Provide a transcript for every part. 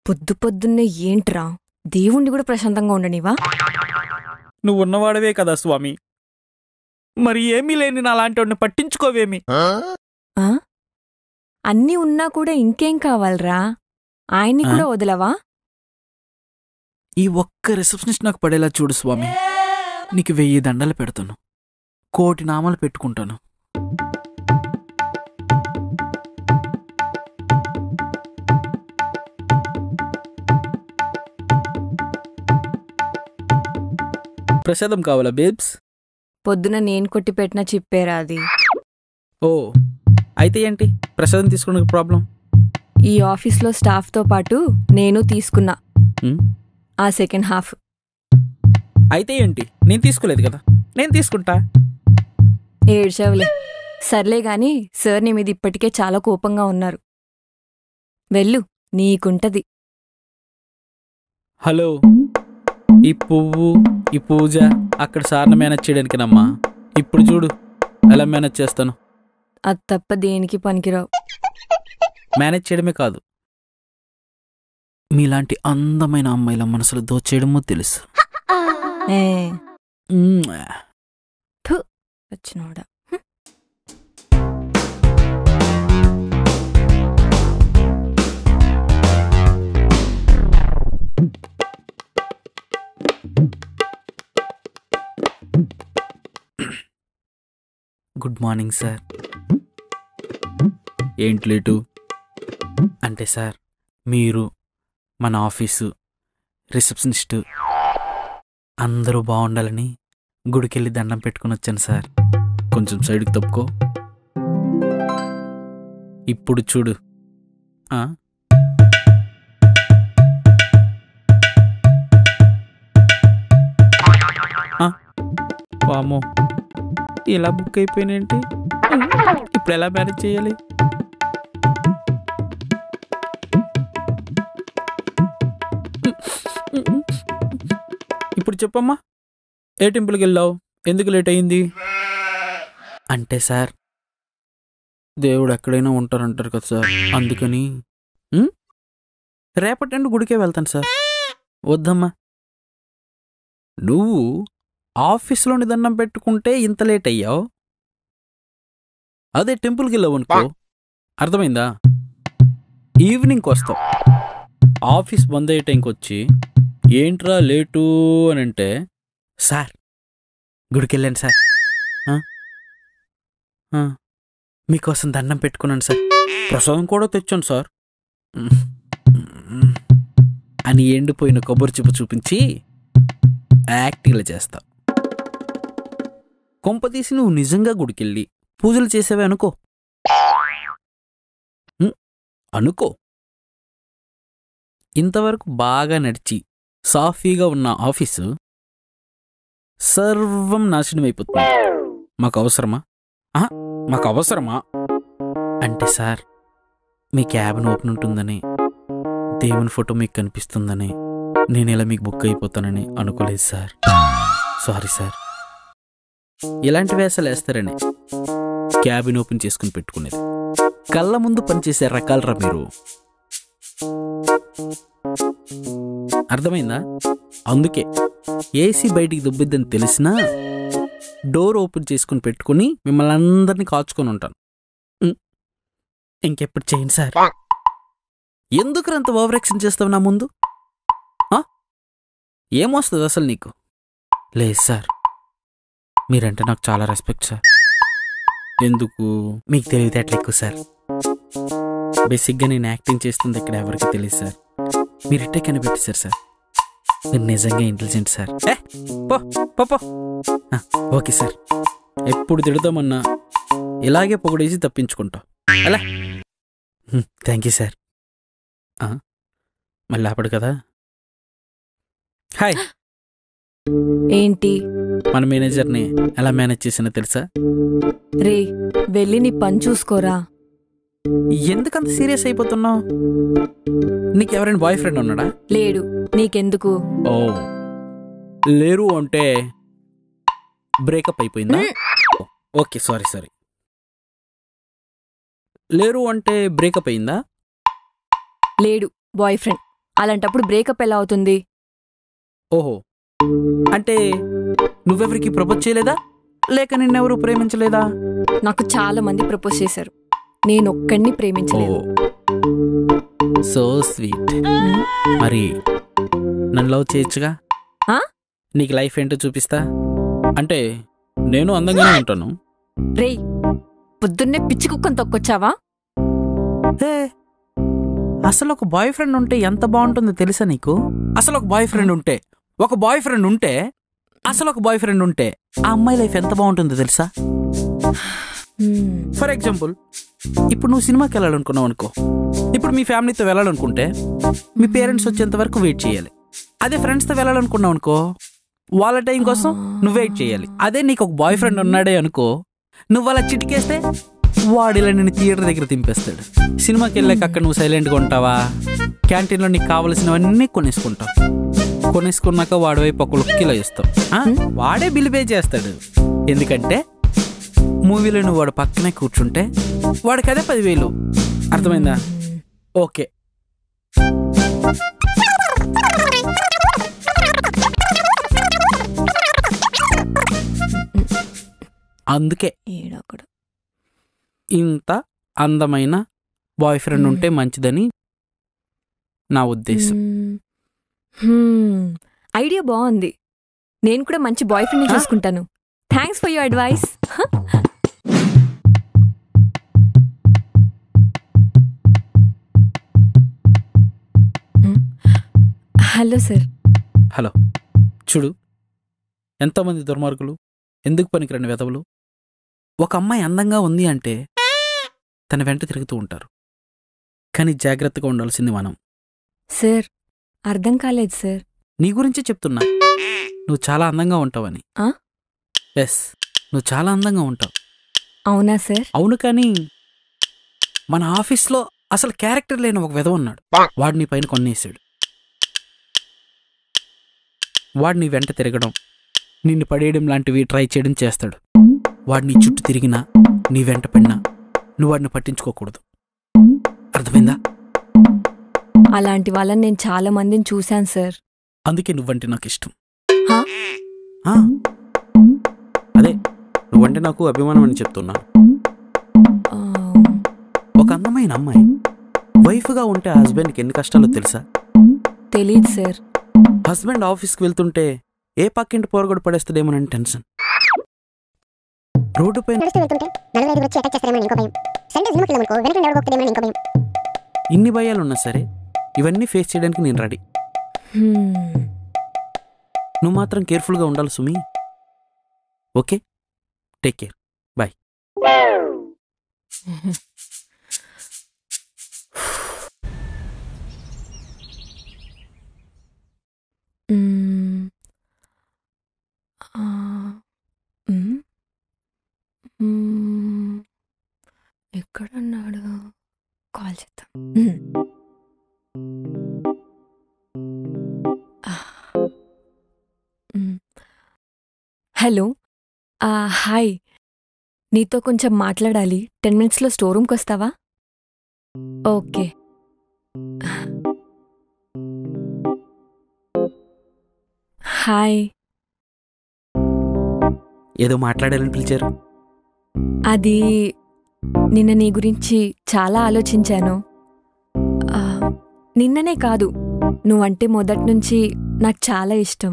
పొద్దు పొద్దున్నే ఏంట్రా దేవుణ్ణి కూడా ప్రశాంతంగా ఉండనివా నువ్వు ఉన్నవాడవే కదా స్వామి మరి ఏమీ లేని నాలాంటి వాడిని పట్టించుకోవేమి ఆ? అన్నీ ఉన్నా కూడా ఇంకేం కావాలరా ఆయన్ని ఆ? కూడా వదలవా ఈ ఒక్క రిసెప్షనిస్ట్ నాకు పడేలా చూడు స్వామి నీకు వెయ్యి దండలు పెడతాను కోటి నామాలు పెట్టుకుంటాను ప్రసాదం కావాలా బేబ్స్ పొద్దున నేను కొట్టి పెట్టిన చిప్పేరా అది ఓ అయితే ఏంటి ప్రసాదం తీసుకోవడానికి ప్రాబ్లం ఈ ఆఫీస్లో స్టాఫ్తో పాటు నేను తీసుకున్నా ఉమ్, ఆ సెకండ్ హాఫ్ అయితే ఏంటి నేను తీసుకోలేదు కదా నేను తీసుకుంటా ఏడ్చావులే సర్లే గాని సార్ నీ మీద ఇప్పటికే చాలా కోపంగా ఉన్నారు వెళ్ళు నీకుంటది హలో ఈ పువ్వు ఈ పూజ అక్కడ సార్ని మేనేజ్ చేయడానికేనమ్మా ఇప్పుడు చూడు ఎలా మేనేజ్ చేస్తాను అది తప్ప దేనికి పనికిరావు మేనేజ్ చేయడమే కాదు మీలాంటి అందమైన అమ్మాయిల మనసులు దోచేయడమో తెలుసు ఏ మ్మ్. వచ్చినోడా గుడ్ మార్నింగ్ సార్ ఏంటి లేటు అంటే సార్ మీరు మన ఆఫీసు రిసెప్షనిస్ట్ అందరూ బాగుండాలని గుడికెళ్ళి దండం పెట్టుకుని వచ్చాను సార్ కొంచెం సైడ్కి తప్పుకో ఇప్పుడు చూడు ఆ? ఆ? వామ్మో ఇలా బుక్ అయిపోయినేంటి ఇప్పుడు ఎలా మేనేజ్ చేయాలి ఇప్పుడు చెప్పమ్మా ఏ టెంపుల్కి వెళ్ళావు ఎందుకు లేట్ అయింది అంటే సార్ దేవుడు ఎక్కడైనా ఉంటారంటారు కదా సార్ అందుకని ఉమ్? రేపటి నుండి గుడికే వెళ్తాను సార్ వద్దమ్మా నువ్వు ఆఫీస్లోని దండం పెట్టుకుంటే ఇంత లేట్ అయ్యావు అదే టెంపుల్కి వెళ్ళావు అనుకో అర్థమైందా ఈవినింగ్కి వస్తావు ఆఫీస్ బంద్ అయ్యే టైంకి వచ్చి ఏంట్రా లేటు అని అంటే సార్ గుడికి వెళ్ళాను సార్ ఆ? ఆ. మీకోసం దండం పెట్టుకున్నాను సార్ ప్రసాదం కూడా తెచ్చాను సార్ అని ఎండిపోయిన కొబ్బరి చిప్ప చూపించి యాక్టింగ్లు చేస్తావు కొంపతీసి నువ్వు నిజంగా గుడికెళ్ళి పూజలు చేసేవే అనుకో ఉం, అనుకో ఇంతవరకు బాగా నడిచి సాఫీగా ఉన్న ఆఫీసు సర్వం నాశనం అయిపోతుంది మాకు అవసరమా ఆహా, మాకు అవసరమా అంటే సార్ మీ క్యాబిన్ ఓపెన్ ఉంటుందని దేవుని ఫోటో మీకు కనిపిస్తుందని నేను ఇలా మీకు బుక్ అయిపోతానని అనుకోలేదు సార్ సారీ సార్ ఇలాంటి వేషాలు వేస్తారని క్యాబిన్ ఓపెన్ చేసుకుని పెట్టుకునేది కళ్ళ ముందు పనిచేసే రకాలరా మీరు అర్థమైందా అందుకే ఏసీ బయటికి దుబ్బిద్దని తెలిసినా డోర్ ఓపెన్ చేసుకుని పెట్టుకుని మిమ్మల్ని అందరినీ కాచుకొని ఉంటాను ఉం. ఇంకెప్పుడు చేయండి సార్ ఎందుకు అంత ఓవర్ యాక్షన్ చేస్తావు నా ముందు ఆ? ఏమొస్తుంది అసలు నీకు లేదు సార్ మీరంటే నాకు చాలా రెస్పెక్ట్ సార్ ఎందుకు మీకు తెలివితేటలు ఎక్కువ సార్ బేసిక్గా నేను యాక్టింగ్ చేస్తుంది ఇక్కడ ఎవరికి తెలియదు సార్ మీరు ఇట్టే కనిపెట్టేశారు సార్ మీరు నిజంగా ఇంటెలిజెంట్ సార్ ఏ, పో పో పో ఆ, ఓకే సార్ ఎప్పుడు తిడతామన్నా ఇలాగే పొగడేసి తప్పించుకుంటాం అలా థ్యాంక్ యూ సార్ ఆ, మళ్ళీ ఆపడు కదా హాయ్ ఏంటి మన మేనేజర్ని ఎలా మేనేజ్ చేసినా తెలుసా రే వెళ్ళి నీ పని చూసుకోరా ఎందుకంత సీరియస్ అయిపోతున్నావు నీకు ఎవరైనా బాయ్ ఫ్రెండ్ ఉన్నాడా లేడు నీకెందుకు ఓ లేరు అంటే బ్రేకప్ అయిపోయిందా ఓకే సారీ సారీ లేరు అంటే బ్రేకప్ అయిందా లేడు బాయ్ ఫ్రెండ్ అలాంటప్పుడు బ్రేకప్ ఎలా అవుతుంది ఓహో అంటే నువ్వెవరికి ప్రపోజ్ చేయలేదా లేక నిన్నెవరు ప్రేమించలేదా నాకు చాలా మంది ప్రపోజ్ చేశారు నేను ఒక్కడిని ప్రేమించలేదు సో స్వీట్ మరి నన్ను లవ్ చేయొచ్చుగా ఆ? నీకు లైఫ్ ఏంటో చూపిస్తా అంటే నేను అందంగానే ఉంటాను రేయ్ పొద్దున్నే పిచ్చి కుక్కను తొక్కొచ్చావా హే, అసలు ఒక బాయ్ ఫ్రెండ్ ఉంటే ఎంత బాగుంటుందో తెలుసా నీకు అసలు ఒక బాయ్ ఫ్రెండ్ ఉంటే ఒక బాయ్ ఫ్రెండ్ ఉంటే అసలు ఒక బాయ్ ఫ్రెండ్ ఉంటే ఆ అమ్మాయి లైఫ్ ఎంత బాగుంటుందో తెలుసా హ్మ్. ఫర్ ఎగ్జాంపుల్ ఇప్పుడు నువ్వు సినిమాకి వెళ్ళాలనుకున్నావు అనుకో ఇప్పుడు మీ ఫ్యామిలీతో వెళ్ళాలనుకుంటే మీ పేరెంట్స్ వచ్చేంత వరకు వెయిట్ చేయాలి అదే ఫ్రెండ్స్తో వెళ్ళాలనుకున్నావు అనుకో వాళ్ళ టైం కోసం నువ్వు వెయిట్ చేయాలి అదే నీకు ఒక బాయ్ ఫ్రెండ్ ఉన్నాడే అనుకో నువ్వు అలా చిటికేస్తే వాడు ఇలా నేను థియేటర్ దగ్గర దింపేస్తాడు సినిమాకి వెళ్ళాక అక్కడ నువ్వు సైలెంట్గా ఉంటావా క్యాంటీన్లో నీకు కావలసినవన్నీ కొనేసుకుంటావు కొనేసుకున్నాక వాడి వైపు ఒక లుక్ ఇలా ఇస్తావు ఆ? వాడే బిల్ పే చేస్తాడు ఎందుకంటే మూవీలో నువ్వు వాడు పక్కనే కూర్చుంటే వాడికి అదే పదివేలు అర్థమైందా ఓకే అందుకే ఈడొకడు. ఇంత అందమైన బాయ్ ఫ్రెండ్ ఉంటే మంచిదని నా ఉద్దేశం హ్మ్. హ్మ్. ఐడియా బాగుంది నేను కూడా మంచి బాయ్ ఫ్రెండ్ ఆ? చూసుకుంటాను thanks for your advice hello sir hello చూడు ఎంతోమంది దుర్మార్గులు ఎందుకు పనికిరని వెధవులు ఒక అమ్మాయి అందంగా ఉంది అంటే తన వెంట తిరుగుతూ ఉంటారు కానీ జాగ్రత్తగా ఉండాల్సింది మనం సార్ అర్థం కాలేదు సార్ నీ గురించే చెప్తున్నా నువ్వు చాలా అందంగా ఉంటావని ఆ? ఎస్ నువ్వు చాలా అందంగా ఉంటావు అవునా సార్ అవును కానీ మన ఆఫీస్లో అసలు క్యారెక్టర్ లేని ఒక విధవ ఉన్నాడు వాడు నీ పైన కొన్నేసాడు వాడు నీ వెంట తిరగడం నిన్ను పడేయడం లాంటివి ట్రై చేయడం చేస్తాడు వాడు నీ చుట్టూ తిరిగినా నీ వెంట పడినా నువ్వు వాడిని పట్టించుకోకూడదు అర్థమైందా అలాంటి వాళ్ళని నేను చాలా మందిని చూశాను సార్ అందుకే నువ్వంటే నాకు ఇష్టం హా? ఆ. అదే నువ్వంటే నాకు అభిమానం అని చెప్తున్నా ఆ, ఒక అందమైన అమ్మాయి వైఫ్గా ఉంటే హస్బెండ్కి ఎన్ని కష్టాలో తెలుసా తెలీదు సార్ హస్బెండ్ ఆఫీస్కి వెళ్తుంటే ఏ పక్కింటి పోరగొడు పడేస్తాడేమోనని టెన్షన్ రోడ్డు పైన నడుస్తూ వెళ్తుంటే నలుగురు ఐదుగురు వచ్చి అటాక్ చేస్తారేమో ఇంకో భయం సండే సినిమాకి వెళ్ళామనుకో వెనక ఎవరు పోతుందేమో ఇంకో భయం ఇన్ని భయాలున్నా సరే ఇవన్నీ ఫేస్ చేయడానికి నేను రెడీ హ్మ్. నువ్వు మాత్రం కేర్ఫుల్గా ఉండాలి Sumi okay take care bye మ్మ్. ఆ, మ్మ్. మ్మ్. ఎక్కడున్నాడు కాల్ చేద్దాం మ్మ్. ఆ. మ్మ్. హలో ఆ, హాయ్ నీతో కొంచెం మాట్లాడాలి టెన్ మినిట్స్లో స్టోర్ రూమ్కి వస్తావా ఓకే హాయ్ ఏదో మాట్లాడాలని పిలిచారు అది నిన్న నీ గురించి చాలా ఆలోచించాను ఆ, నిన్ననే కాదు నువ్వంటే మొదటి నుంచి నాకు చాలా ఇష్టం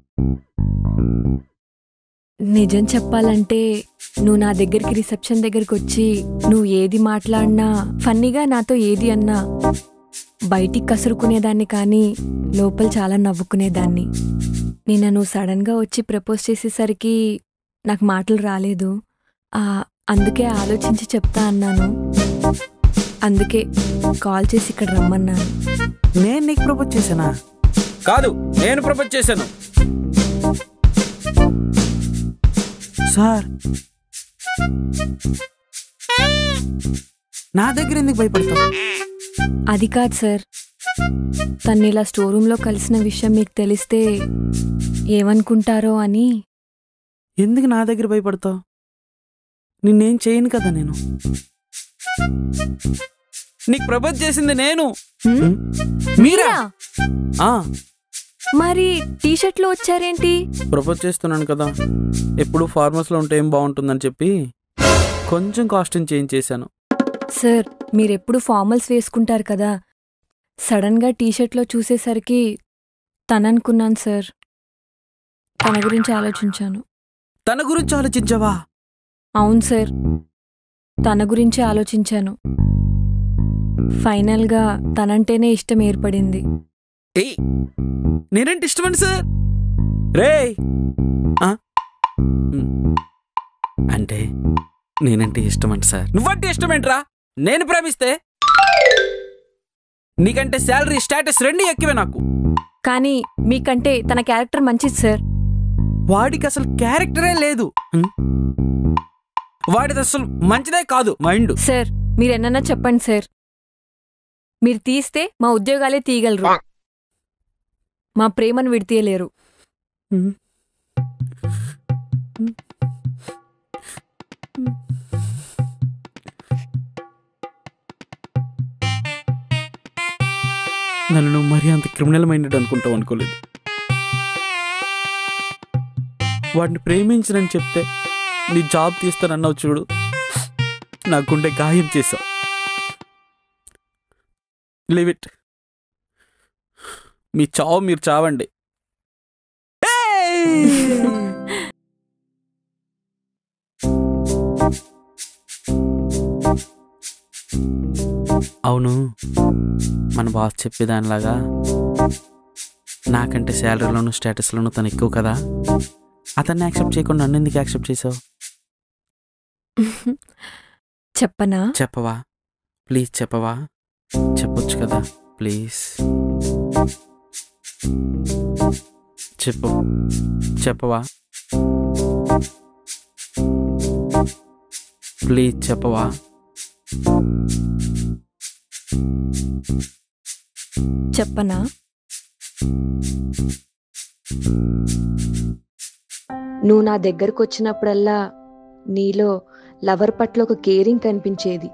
నిజం చెప్పాలంటే నువ్వు నా దగ్గరికి రిసెప్షన్ దగ్గరికి వచ్చి నువ్వు ఏది మాట్లాడినా ఫన్నీగా నాతో ఏది అన్నా బయటికి కసురుకునేదాన్ని కానీ లోపల చాలా నవ్వుకునేదాన్ని నిన్న నువ్వు సడన్గా వచ్చి ప్రపోజ్ చేసేసరికి నాకు మాటలు రాలేదు ఆ, అందుకే ఆలోచించి చెప్తా అన్నాను అందుకే కాల్ చేసి ఇక్కడ రమ్మన్నాను నేను నీకు ప్రపోజ్ చేశానా కాదు నేను ప్రపోజ్ చేశాను సార్ నా దగ్గర ఎందుకు భయపడతావు అది కాదు సార్ తను ఇలా స్టోర్ రూమ్లో కలిసిన విషయం మీకు తెలిస్తే ఏమనుకుంటారో అని ఎందుకు నా దగ్గర భయపడతావు నిన్నేం చేయను కదా నేను నీకు ప్రపోజ్ చేసింది నేను హ్మ్? మీరా ఆ మరి టీ షర్ట్లో వచ్చారేంటి ప్రపోజ్ చేస్తున్నాను కదా ఎప్పుడు ఫార్మర్స్లో ఉంటే ఏం బాగుంటుందని చెప్పి కొంచెం కాస్ట్యూమ్ చేంజ్ చేశాను సార్ మీరెప్పుడు ఫార్మల్స్ వేసుకుంటారు కదా సడన్గా టీ షర్ట్లో చూసేసరికి తననుకున్నాను సార్ తన గురించి ఆలోచించాను తన గురించి ఆలోచించవా అవును సార్ తన గురించి ఆలోచించాను ఫైనల్గా తనంటేనే ఇష్టం ఏర్పడింది ఏయ్ నేనంటే ఇష్టమని సార్ రే అంటే నేనంటే ఇష్టమంట సార్ నువ్వంటే ఇష్టమేంట్రా నేను ప్రేమిస్తే నీకంటే శాలరీ స్టేటస్ రెండు ఎక్కువే నాకు కానీ మీకంటే తన క్యారెక్టర్ మంచిది సార్ వాడికి అసలు క్యారెక్టరే లేదు హ్మ్? వాడిది అసలు మంచిదే కాదు మైండ్ సార్ మీరెన్నన్నా చెప్పండి సార్ మీరు తీస్తే మా ఉద్యోగాలే తీయగలరు మా ప్రేమను విడితీయలేరు నన్ను నువ్వు మరీ అంత క్రిమినల్ మైండెడ్ అనుకుంటావు అనుకోలేదు వాడిని ప్రేమించనని చెప్తే నీ జాబ్ తీస్తానన్నావు చూడు నా గుండె గాయం చేశావు లివ్ ఇట్ మీ చావు మీరు చావండి అవును మన బాస్ చెప్పేదానిలాగా నాకంటే శాలరీలోను స్టేటస్లోను తను ఎక్కువ కదా అతన్ని యాక్సెప్ట్ చేయకుండా నన్ను ఎందుకు యాక్సెప్ట్ చేసావు చెప్పనా చెప్పవా ప్లీజ్ చెప్పవా చెప్పొచ్చు కదా ప్లీజ్ చెప్పు చెప్పవా ప్లీజ్ చెప్పవా చెప్పనా నువ్వు నా దగ్గరకు వచ్చినప్పుడల్లా నీలో లవర్ పట్ల ఒక కేరింగ్ కనిపించేది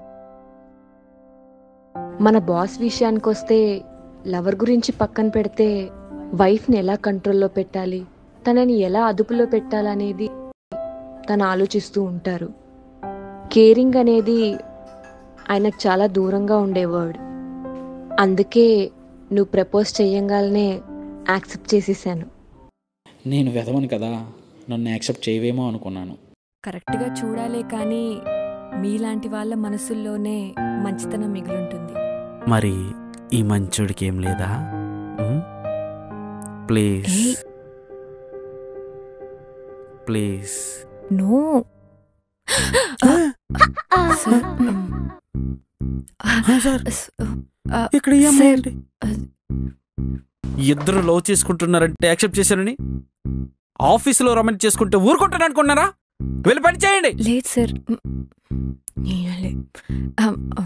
మన బాస్ విషయానికొస్తే లవర్ గురించి పక్కన పెడితే వైఫ్ని ఎలా కంట్రోల్లో పెట్టాలి తనని ఎలా అదుపులో పెట్టాలనేది తను ఆలోచిస్తూ ఉంటారు కేరింగ్ అనేది ఆయనకు చాలా దూరంగా ఉండే వర్డ్ అందుకే నువ్వు ప్రపోజ్ చెయ్యంగానే యాక్సెప్ట్ చేసేసాను నేను వెదవను కదా నన్ను యాక్సెప్ట్ చేయవేమో అనుకున్నాను కరెక్ట్గా చూడాలే కానీ మీలాంటి వాళ్ళ మనసుల్లోనే మంచితనం మిగులుంటుంది మరి ఈ మంచోడికి ఏం లేదా ప్లీజ్ ఏయ్. ప్లీజ్ నో సార్ సార్ ఆ, ఇక్కడ ఈ అమ్మాయి ఏంటి? అది- ఇద్దరు లవ్ చేసుకుంటున్నారంటే యాక్సెప్ట్ చేశారని ఆఫీసులో రమణి చేసుకుంటే ఊరుకుంటాను అనుకున్నారా వెళ్ళి పని చేయండి లేదు సార్ నేనలే. ఆ, ఆ,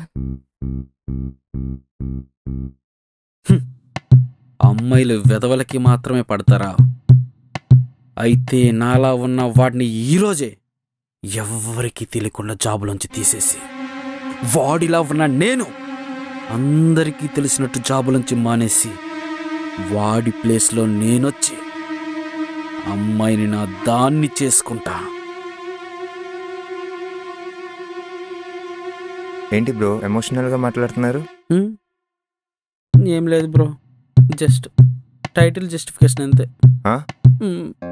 అమ్మాయిలు వెధవలకి మాత్రమే పడతారా అయితే నాలా ఉన్న వాడిని ఈరోజే ఎవ్వరికీ తెలియకుండా జాబులోంచి తీసేసి వాడిలా ఉన్న నేను అందరికీ తెలిసినట్టు జాబులోంచి మానేసి వాడి ప్లేస్లో నేనొచ్చి అమ్మాయిని నా దాన్ని చేసుకుంటా ఏంటి బ్రో ఎమోషనల్గా మాట్లాడుతున్నారు హ్మ్? ఏం లేదు బ్రో జస్ట్ టైటిల్ జస్టిఫికేషన్ అంతే ఆ? హ్మ్.